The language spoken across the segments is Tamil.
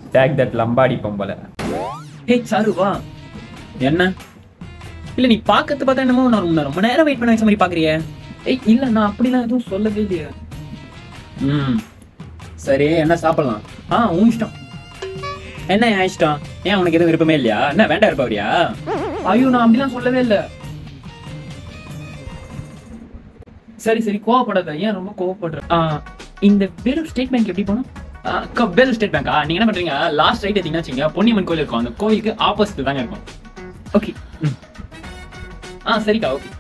டேக் தட் லம்பாடி பொம்பளை ஏய் சாரு வா என்ன இல்ல நீ பாக்கத்து பார்த்தா என்னமோ நான் ரொம்ப ரொம்ப நேரம் வெயிட் பண்ண வச்ச மாதிரி பாக்குறியே ஏய் இல்ல நான் அப்படிலாம் எதுவும் சொல்லவே இல்லையே ம் சரி என்ன சாப்பிடலாம் ஆ உன் இஷ்டம் என்ன என் இஷ்டம் ஏன் உனக்கு எதுவும் விருப்பமே இல்லையா என்ன வேண்டாம் இருப்பவரியா ஐயோ நான் அப்படிலாம் சொல்லவே இல்லை சரி சரி கோவப்படாத ஏன் ரொம்ப கோவப்படுற ஆ, இந்த வேலூர் ஸ்டேட் பேங்க் எப்படி போனோம் ஆ, க- வேலூர் ஸ்டேட் பேங்கா நீங்க என்ன பண்றீங்க லாஸ்ட் ரைட் எடுத்தீங்கன்னா வச்சுங்க பொன்னியம்மன் கோயில் இருக்கும் அந்த கோயிலுக்கு ஆப்போசிட் தாங்க இருக்கும் ஓகே ஆ சரிக்கா ஓகே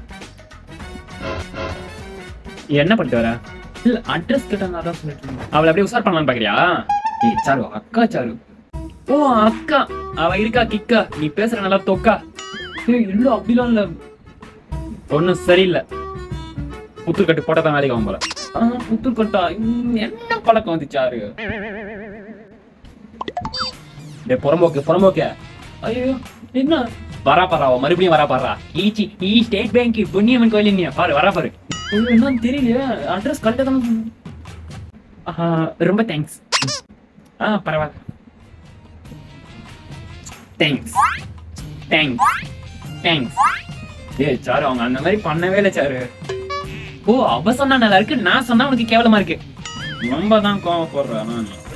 என்ன பண்ணிட்டு வர இல்ல அட்ரஸ் கேட்டாங்க அதான் சொல்லிட்டு இருந்தேன். அவளை அப்படியே உசார் பண்ணலாம்னு பாக்குறியா ஏய் சாரு அக்கா சாரு ஓ அக்கா அவ இருக்கா கிக்கா நீ பேசுற நல்லா தொக்கா ஏய் இல்ல அப்படிலாம் இல்ல ஒண்ணும் சரியில்லை புத்தூர் கட்டு போட்டா தான் வேலைக்கு ஆகும் போல ஆ, புத்தூர் கட்டா ம், என்ன பழக்கம் வந்துச்சாரு டேய் புறம்போக்கு புறம்போக்கு ஐயோ என்ன வரா பாரா அவ மறுபடியும் வரா பாரா ஈச்சி ஈ ஸ்டேட் பேங்க் புண்ணியம்மன் கோயில் நீ பாரு வரா பாரு ஐயோ, என்னன்னு தெரியலையே அட்ரஸ் கரெக்டா தானே சொன்னேன். ஆஹா, ரொம்ப தேங்க்ஸ் ஆ பரவாயில்ல தேங்க்ஸ் தேங்க்ஸ் தேங்க்ஸ் ஏய் சாரு அவங்க அந்த மாதிரி பண்ணவே இல்லை சாரு ஓ அவ சொன்னா நல்லா இருக்கு நான் சொன்னா உனக்கு கேவலமா இருக்கு ரொம்ப தான் கோவம் போடுறேன் நான்